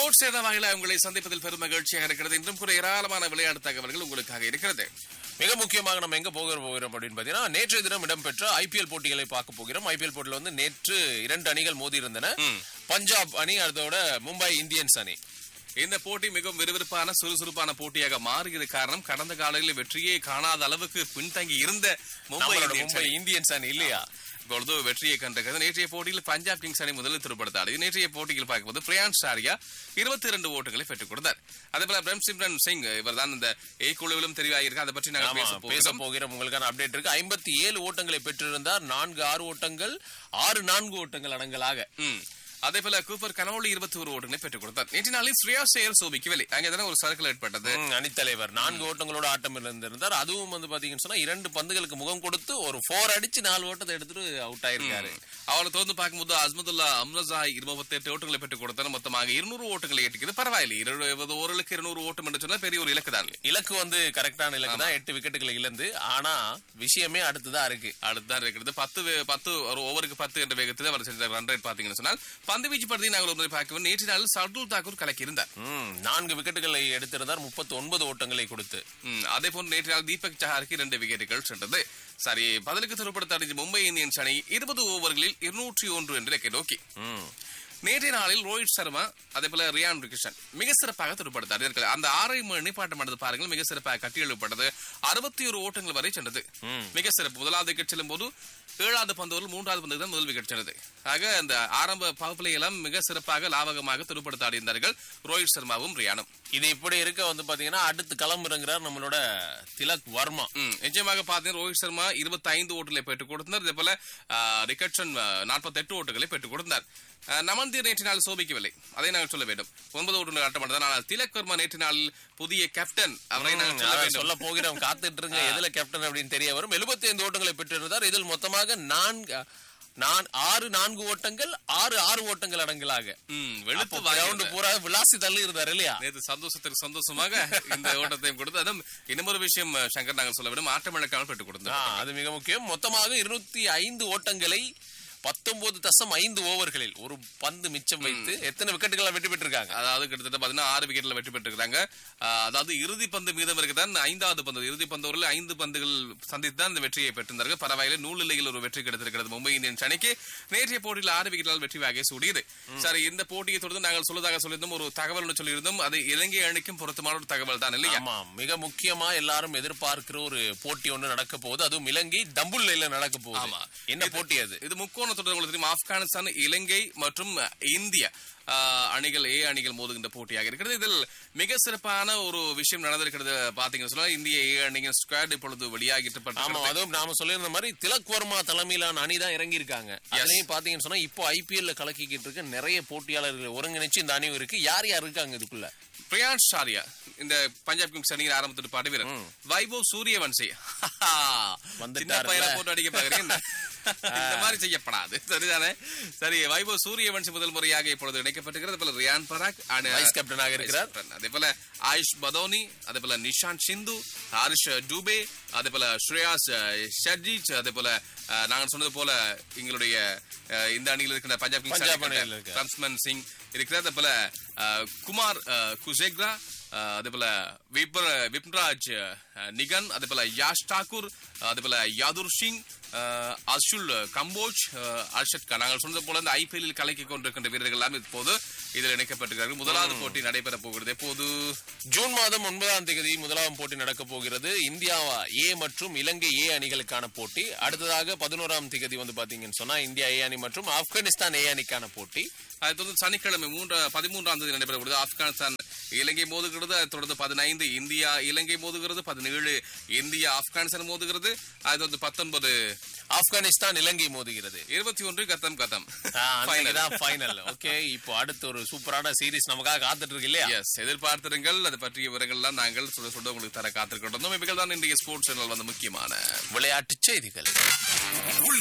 Sports என்ற வகையில் உங்களை சந்திப்பதில் பெரும் மகிழ்ச்சியாக இருக்கிறது இன்றும் கூட ஏராளமான விளையாட்டு தகவல்கள் உங்களுக்காக இருக்கிறது மிக முக்கியமாக நம்ம எங்க போக போகிறோம் அப்படின்னு பாத்தீங்கன்னா நேற்றைய தினம் இடம்பெற்ற ஐபிஎல் போட்டிகளை பார்க்க போகிறோம் ஐபிஎல் போட்டியில வந்து நேற்று இரண்டு அணிகள் மோதி இருந்தன பஞ்சாப் அணி அதோட மும்பை இந்தியன்ஸ் அணி இந்த போட்டி மிகவும் விறுவிறுப்பான சுறுசுறுப்பான போட்டியாக மாறியது காரணம் கடந்த காலையில் வெற்றியை காணாத அளவுக்கு பின்தங்கி இருந்த மும்பை நம்மளோட இந்தியன்ஸ் மும்பை அணி இந்தியன்ஸ் அணி இல்லையா இப்பொழுது வெற்றியை கண்டிருக்கிறது நேற்றைய போட்டியில் பஞ்சாப் கிங்ஸ் அணி முதலில் திருப்படுத்தாடி நேற்றைய போட்டியில் பார்க்கும்போது பிரியான் ஷாரியா இருபத்தி இரண்டு ஓட்டுகளை பெற்றுக் கொடுத்தார் அதே போல பிரம்சிம்ரன் சிங் இவர் தான் இந்த ஏ குழுவிலும் தெரிவாயிருக்கு அதை பற்றி நாங்கள் ஆமா, பேச பேச போகிறோம் போகிறோம் உங்களுக்கான அப்டேட் இருக்கு ஐம்பத்தி ஏழு ஓட்டங்களை பெற்றிருந்தார் நான்கு ஆறு ஓட்டங்கள் ஆறு நான்கு ஓட்டங்கள் அடங்கலாக ம். அதே போல கூப்பர் கனோலி இருபத்தி ஒரு ஓட்டுகளை பெற்றுக் கொடுத்தார் நேற்று நாளில் ஸ்ரேயா சேர் சோபிக்கவில்லை அங்கே தானே ஒரு சர்க்கிள் ஏற்பட்டது ம், அணித்தலைவர் நான்கு ஓட்டங்களோட ஆட்டம் இருந்திருந்தார் அதுவும் வந்து பாத்தீங்கன்னு சொன்னா இரண்டு பந்துகளுக்கு முகம் கொடுத்து ஒரு போர் அடிச்சு நாலு ஓட்டத்தை எடுத்துட்டு அவுட் ஆயிருக்காரு அவளை தொடர்ந்து பார்க்கும்போது அஸ்மதுல்லா அம்ரசாய் இருபத்தி எட்டு ஓட்டுகளை பெற்றுக் கொடுத்தார் மொத்தமாக இருநூறு ஓட்டுகளை ஏற்றிக்கிறது பரவாயில்லை இருபது ஓவர்களுக்கு இருநூறு ஓட்டம் என்று சொன்னா பெரிய ஒரு இலக்கு தான் இலக்கு வந்து கரெக்டான இலக்கு தான் எட்டு விக்கெட்டுகளை இழந்து ஆனா விஷயமே அடுத்துதான் இருக்கு அடுத்துதான் இருக்கிறது பத்து வே- பத்து ஒரு ஓவருக்கு பத்து என்ற வேகத்தில் அவர் செஞ்ச ரன் ரேட் பாத்தீங்கன்னு சொன்னால் பந்து வீச்சு படுத்தி நாங்கள் ஒரு முறை பார்க்கணும் நேற்று நாள் சர்துல் தாக்கூர் கலக்கி இருந்தார் ம், நான்கு விக்கெட்டுகளை எடுத்திருந்தார் முப்பத்தி ஒன்பது ஓட்டங்களை கொடுத்து ம், அதே போன்று நேற்று நாள் தீபக் சஹாருக்கு இரண்டு விக்கெட்டுகள் சென்றது சரி பதிலுக்கு திருப்படுத்த அடைஞ்ச மும்பை இந்தியன்ஸ் அணி இருபது ஓவர்களில் இருநூற்றி ஒன்று என்று இலக்கை நோக்கி ம். நேற்றைய நாளில் ரோஹித் சர்மா அதே போல ரியான் கிருஷ்ணன் மிக சிறப்பாக துடுப்படுத்தார் இருக்கிறது அந்த ஆரை நிப்பாட்டமானது பாருங்கள் மிக சிறப்பாக கட்டி எழுப்பப்பட்டது அறுபத்தி ஒரு ஓட்டங்கள் வரை சென்றது மிக சிறப்பு முதலாவது விக்கெட் செல்லும் போது ஏழாவது பந்தோரில் மூன்றாவது பந்து தான் முதல் விக்கெட் சென்றது ஆக அந்த ஆரம்ப பகுப்பிலை எல்லாம் மிக சிறப்பாக லாபகமாக துடுப்படுத்த ஆடியிருந்தார்கள் ரோஹித் சர்மாவும் ரியானும் இது இப்படி இருக்க வந்து பாத்தீங்கன்னா அடுத்து களம் இறங்குறார் நம்மளோட திலக் வர்மா ம், நிச்சயமாக பார்த்தீங்கன்னா ரோஹித் சர்மா 25 ஓட்டுகளை பெற்றுக் கொடுத்தார் இதே போல ரிகட்சன் நாற்பத்தி எட்டு ஓட்டுகளை பெற்றுக் கொடுத்தார் அஹ், நமந்தீர் நேற்று நாள் சோபிக்கவில்லை அதை நாங்கள் சொல்ல வேண்டும் ஒன்பது ஓட்டுகள் ஆட்டப்பட்டது ஆனால் திலக் வர்மா நேற்று நாளில் புதிய கேப்டன் அவரை நாங்கள் சொல்ல அதை வேண்டும் சொல்ல போகிறோம் காத்துட்டு இருங்க எதுல கேப்டன் அப்படின்னு தெரிய வரும் 75 ஓட்டங்களை பெற்றிருந்தார் இதில் மொத்தமாக நான்கு நான் ஆறு நான்கு ஓட்டங்கள் ஆறு ஆறு ஓட்டங்கள் அடங்கலாக ம், வெளுத்து ரவுண்டு வாங்கியிருந்தார். பூரா விளாசி தள்ளி இருந்தார் இல்லையா நேற்று சந்தோஷத்திற்கு சந்தோஷமாக இந்த ஓட்டத்தையும் கொடுத்து அதுவும் இன்னொரு விஷயம் அஹ், சங்கர் நாங்கள் சொல்ல வேண்டும் ஆட்டம் இழக்காமல் பெற்றுக் ஆ, கொடுத்தார் அது மிக முக்கியம் மொத்தமாக இருநூத்தி ஐந்து ஓட்டங்களை பத்தொன்பது தசம் ஐந்து ஓவர்களில் ஒரு பந்து மிச்சம் வைத்து எத்தனை விக்கெட்டுகளை வெற்றி பெற்றிருக்காங்க அதாவது கிட்டத்தட்ட பாத்தீங்கன்னா ஆறு விக்கெட்ல வெற்றி பெற்றிருக்காங்க ஆஹ் அதாவது இறுதி பந்து மீதம் இருக்குதான் ஐந்தாவது பந்து இறுதி பந்தோரில் ஐந்து பந்துகள் சந்தித்து தான் இந்த வெற்றியை பெற்றிருந்தார்கள் பரவாயில்லை நூலிலையில் ஒரு வெற்றி கிடைத்திருக்கிறது மும்பை இந்தியன்ஸ் அணிக்கு நேற்றைய போட்டியில் ஆறு விக்கெட்டால் வெற்றி வாகை சூடியது சரி இந்த போட்டியை தொடர்ந்து நாங்கள் சொல்வதாக சொல்லியிருந்தோம் ஒரு தகவல் ஒன்று சொல்லியிருந்தோம் அது இலங்கை அணிக்கும் பொருத்தமான ஒரு தகவல் தான் இல்லையா ஆமா மிக முக்கியமா எல்லாரும் எதிர்பார்க்கிற ஒரு போட்டி ஒன்று நடக்க போகுது அதுவும் இலங்கை தம்புல்லைல நடக்க போகுது ஆமா. என்ன போட்டி அது இது முக்கோண தொடர் உங்களுக்கு தெரியும் ஆப்கானிஸ்தான் இலங்கை மற்றும் இந்தியா ஆஹ், அணிகள் ஏ அணிகள் மோதுகின்ற போட்டியாக இருக்கிறது இதில் மிக சிறப்பான ஒரு விஷயம் நடந்திருக்கிறது பாத்தீங்கன்னு சொன்னா இந்திய ஏ அணியின் ஸ்குவாட் இப்பொழுது ஆமா வெளியாகிட்டு அதுவும் நாம சொல்லியிருந்த மாதிரி திலக் வர்மா தலைமையிலான அணி தான் இறங்கி இருக்காங்க அதுலயும் பாத்தீங்கன்னு சொன்னா இப்போ ஐபிஎல்ல கலக்கிக்கிட்டு இருக்க நிறைய போட்டியாளர்கள் ஒருங்கிணைச்சு இந்த அணி இருக்கு யார் யார் இருக்காங்க இதுக்குள்ள பிரியான் ஷாரியா இந்த பஞ்சாப் கிங்ஸ் அணியின் ஆரம்பத்தில் பாட்டு வீரர் வைபவ் சூரியவன்சி சின்ன வந்துட்டாருல்ல. பையனை போட்டு அடிக்க பாக்குறேன் இந்த மாதிரி செய்யப்படாது சரிதானே சரி வைபவ் சூரியவன்சி முதல் முறையாக இப்பொழுது இணைக்கப்பட்டிருக்கிறது போல ரியான் பராக் and, வைஸ் கேப்டனாக இருக்கிறார் Vice captain. அதே போல ஆயுஷ் பதோனி அதே போல நிஷாந்த் சிந்து ஹரிஷ் டூபே அதே போல ஸ்ரேயாஸ் ஷர்ஜிச் அதே போல அஹ், நாங்கள் சொன்னது போல எங்களுடைய அஹ், இந்த அணியில் இருக்கிற பஞ்சாப் கிங்ஸ் பஞ்சாப் அணியில் இருக்கிற. ரம்ஸ்மன் சிங் இருக்கிறார் அதே போல அஹ், குமார் அஹ், குசேக்ரா அஹ், அதே போல விப்ர விப்ராஜ் அஹ், நிகன் அதே போல யாஷ் தாக்கூர் அதே போல யாதுர் சிங் அஹ், அசுல் கம்போஜ் அஹ், அர்ஷத் கான் நாங்கள் சொன்னது போல இந்த ஐபிஎல்லில் கலக்கி கொண்டிருக்கின்ற வீரர்கள் எல்லாம் இப்போது இதில் இணைக்கப்பட்டிருக்கிறார்கள் முதலாவது போட்டி நடைபெற போகிறது எப்போது ஜூன் மாதம் ஒன்பதாம் தேதி முதலாம் போட்டி நடக்க போகிறது இந்தியா ஏ மற்றும் இலங்கை ஏ அணிகளுக்கான போட்டி அடுத்ததாக பதினோராம் தேதி வந்து பாத்தீங்கன்னு சொன்னா இந்தியா ஏ அணி மற்றும் ஆப்கானிஸ்தான் ஏ அணிக்கான போட்டி அது தொடர்ந்து சனிக்கிழமை மூன்று பதிமூன்றாம் தேதி நடைபெறப்படுது ஆப்கானிஸ்தான் இலங்கை மோதுகிறது அதை தொடர்ந்து பதினைந்து இந்தியா இலங்கை மோதுகிறது பதினேழு இந்தியா ஆப்கானிஸ்தான் மோதுகிறது அது தொடர்ந்து பத்தொன்பது ஆப்கானிஸ்தான் இலங்கை மோதுகிறது இருபத்தி ஒன்று கத்தம் கத்தம் தான் ஃபைனல் ஓகே இப்போ அடுத்து ஒரு சூப்பரான சீரிஸ் நமக்காக காத்துட்டு இருக்கு இல்லையா எஸ் எதிர்பார்த்திருங்கள் அது பற்றிய விவரங்கள்லாம் நாங்கள் சுட சுட உங்களுக்கு தர காத்திருக்கின்றோம் இவைகள் தான் இன்றைய ஸ்போர்ட்ஸ் சேனல் வந்து முக்கியமான விளையாட்டு செய்திகள்